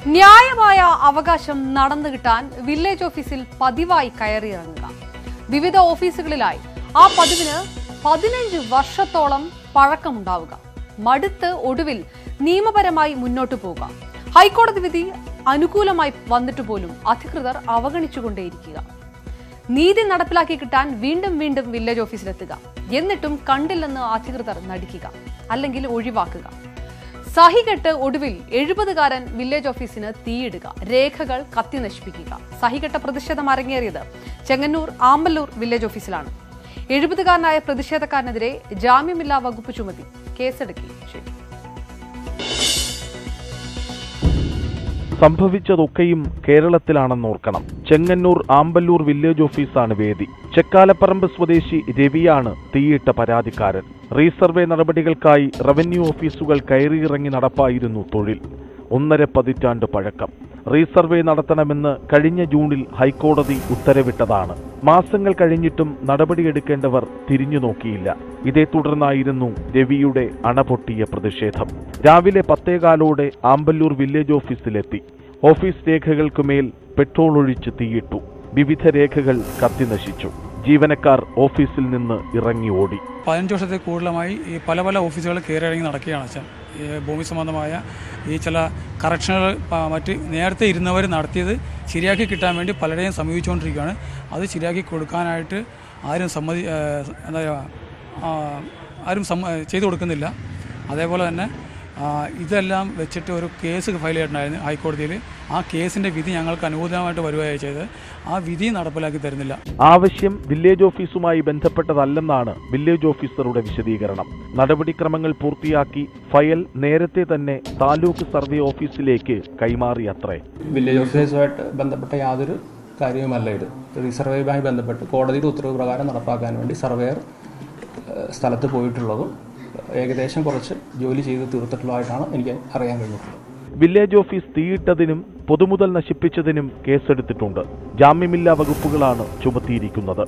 ന്യായമായ അവകാശം നടന്നു കിട്ടാൻ വില്ലേജ് ഓഫീസിൽ പതിവായി കയറിയിറങ്ങുക വിവിധ ഓഫീസുകളിലായി ആ പതിവിന് പതിനഞ്ച് വർഷത്തോളം പഴക്കമുണ്ടാവുക മടുത്ത് ഒടുവിൽ നിയമപരമായി മുന്നോട്ടു പോവുക ഹൈക്കോടതി വിധി അനുകൂലമായി വന്നിട്ട് പോലും അധികൃതർ അവഗണിച്ചുകൊണ്ടേയിരിക്കുക നീതി നടപ്പിലാക്കി കിട്ടാൻ വീണ്ടും വീണ്ടും വില്ലേജ് ഓഫീസിലെത്തുക എന്നിട്ടും കണ്ടില്ലെന്ന് അധികൃതർ നടിക്കുക അല്ലെങ്കിൽ ഒഴിവാക്കുക സഹികെട്ട് ഒടുവിൽ എഴുപതുകാരൻ വില്ലേജ് ഓഫീസിന് തീയിടുക രേഖകൾ കത്തി നശിപ്പിക്കുക സഹികെട്ട പ്രതിഷേധം അരങ്ങേറിയത് ചെങ്ങന്നൂർ ആമ്പല്ലൂർ വില്ലേജ് ഓഫീസിലാണ് എഴുപതുകാരനായ പ്രതിഷേധക്കാരനെതിരെ ജാമ്യമില്ലാ വകുപ്പ് ചുമത്തി കേസെടുക്കുകയും ചെയ്തു സംഭവിച്ചതൊക്കെയും കേരളത്തിലാണെന്നോർക്കണം ചെങ്ങന്നൂർ ആമ്പല്ലൂർ വില്ലേജ് ഓഫീസാണ് വേദി ചെക്കാലപ്പറമ്പ് സ്വദേശി രവിയാണ് തീയിട്ട പരാതിക്കാരൻ റീസർവേ നടപടികൾക്കായി റവന്യൂ ഓഫീസുകൾ കയറിയിറങ്ങി നടപ്പായിരുന്നു തൊഴിൽ ഒന്നര പതിറ്റാണ്ട് പഴക്കം റീസർവേ നടത്തണമെന്ന് കഴിഞ്ഞ ജൂണിൽ ഹൈക്കോടതി ഉത്തരവിട്ടതാണ് മാസങ്ങൾ കഴിഞ്ഞിട്ടും നടപടിയെടുക്കേണ്ടവർ തിരിഞ്ഞു നോക്കിയില്ല ഇതേ തുടർന്നായിരുന്നു രവിയുടെ അണപൊട്ടിയ പ്രതിഷേധം രാവിലെ പത്തേകാലോടെ ആമ്പല്ലൂർ വില്ലേജ് ഓഫീസിലെത്തി ഓഫീസ് രേഖകൾക്കുമേൽ പെട്രോൾ ഒഴിച്ച് തീയിട്ടു വിവിധ രേഖകൾ കത്തിനശിച്ചു ജീവനക്കാർ ഓഫീസിൽ നിന്ന് ഇറങ്ങി ഓടി പതിനഞ്ച് വർഷത്തിൽ കൂടുതലുമായി ഈ പല പല ഓഫീസുകൾ കയറിയിറങ്ങി നടക്കുകയാണ് അച്ഛൻ ഈ ഭൂമി സംബന്ധമായ ഈ ചില കറക്ഷനുകൾ പ- മറ്റ് നേരത്തെ ഇരുന്നവർ നടത്തിയത് ശരിയാക്കി കിട്ടാൻ വേണ്ടി പലരെയും സമീപിച്ചുകൊണ്ടിരിക്കുകയാണ് അത് ശരിയാക്കി കൊടുക്കാനായിട്ട് ആരും സമ്മതി ഏ, എന്താ പറയുക ആ, ആരും സമ്മ ചെയ്തു കൊടുക്കുന്നില്ല അതേപോലെ തന്നെ ആ, ഇതെല്ലാം വെച്ചിട്ട് ഒരു കേസ് ഫയൽ ചെയ്തിട്ടുണ്ടായിരുന്നു ഹൈക്കോടതിയിൽ ആ കേസിൻ്റെ വിധി ഞങ്ങൾക്ക് അനുകൂലമായിട്ട് വരികയാണ് ചെയ്തത് ആ വിധി നടപ്പിലാക്കി തരുന്നില്ല ആവശ്യം വില്ലേജ് ഓഫീസുമായി ബന്ധപ്പെട്ടതല്ലെന്നാണ് വില്ലേജ് ഓഫീസറുടെ വിശദീകരണം നടപടിക്രമങ്ങൾ പൂർത്തിയാക്കി ഫയൽ നേരത്തെ തന്നെ താലൂക്ക് സർവേ ഓഫീസിലേക്ക് കൈമാറിയത്രേ വില്ലേജ് ഓഫീസുമായിട്ട് ബന്ധപ്പെട്ട യാതൊരു കാര്യവുമല്ല ഇത് റീസർവേയുമായി ബന്ധപ്പെട്ട് കോടതിയുടെ ഉത്തരവ് പ്രകാരം നടപ്പാക്കാൻ വേണ്ടി സർവേയർ ഏഹ്, സ്ഥലത്ത് പോയിട്ടുള്ളതും ഏകദേശം കുറച്ച് ജോലി ചെയ്ത് തീർത്തിട്ടുള്ളതായിട്ടാണ് എനിക്ക് അറിയാൻ കഴിഞ്ഞിട്ടുള്ളത് വില്ലേജ് ഓഫീസ് തീയിട്ടതിനും പൊതുമുതൽ നശിപ്പിച്ചതിനും കേസെടുത്തിട്ടുണ്ട് ജാമ്യമില്ലാ വകുപ്പുകളാണ് ചുമത്തിയിരിക്കുന്നത്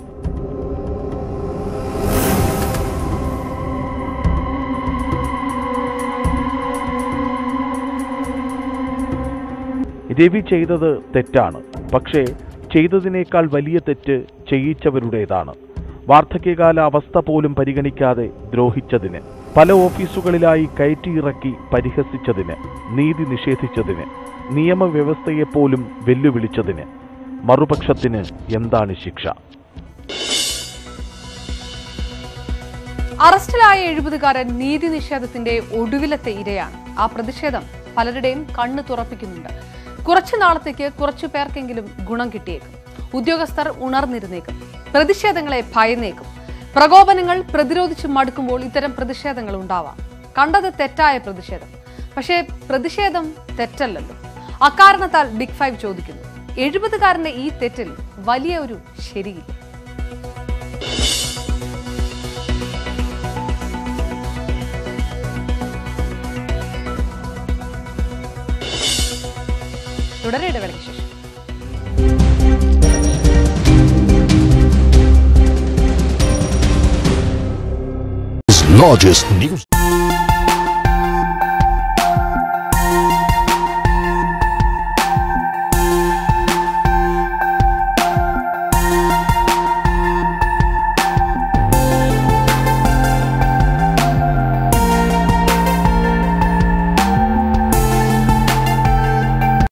രവി ചെയ്തത് തെറ്റാണ് പക്ഷേ ചെയ്തതിനേക്കാൾ വലിയ തെറ്റ് ചെയ്യിച്ചവരുടേതാണ് വാർദ്ധക്യകാല അവസ്ഥ പോലും പരിഗണിക്കാതെ ദ്രോഹിച്ചതിന് പല ഓഫീസുകളിലായി കയറ്റിയിറക്കി പരിഹസിച്ചതിന് നീതി നിഷേധിച്ചതിന് നിയമവ്യവസ്ഥയെപ്പോലും വെല്ലുവിളിച്ചതിന് മറുപക്ഷത്തിന് എന്താണ് ശിക്ഷ അറസ്റ്റിലായ എഴുപതുകാരൻ നീതി നിഷേധത്തിന്റെ ഒടുവിലത്തെ ഇരയാണ് ആ പ്രതിഷേധം പലരുടെയും കണ്ണ് തുറപ്പിക്കുന്നുണ്ട് കുറച്ചു നാളത്തേക്ക് കുറച്ചു പേർക്കെങ്കിലും ഗുണം കിട്ടിയേക്കും ഉദ്യോഗസ്ഥർ ഉണർന്നിരുന്നേക്കും പ്രതിഷേധങ്ങളെ ഭയന്നേക്കും പ്രകോപനങ്ങൾ പ്രതിരോധിച്ച് മടുക്കുമ്പോൾ ഇത്തരം പ്രതിഷേധങ്ങൾ ഉണ്ടാവാം കണ്ടത് തെറ്റായ പ്രതിഷേധം പക്ഷേ പ്രതിഷേധം തെറ്റല്ലല്ലോ അക്കാരണത്താൽ ബിഗ് ഫൈവ് ചോദിക്കുന്നു എഴുപതുകാരന്റെ ഈ തെറ്റിൽ വലിയ ഒരു ശരിയില്ല തുടരെ ഇടവേളയ്ക്ക് ശേഷം largest news.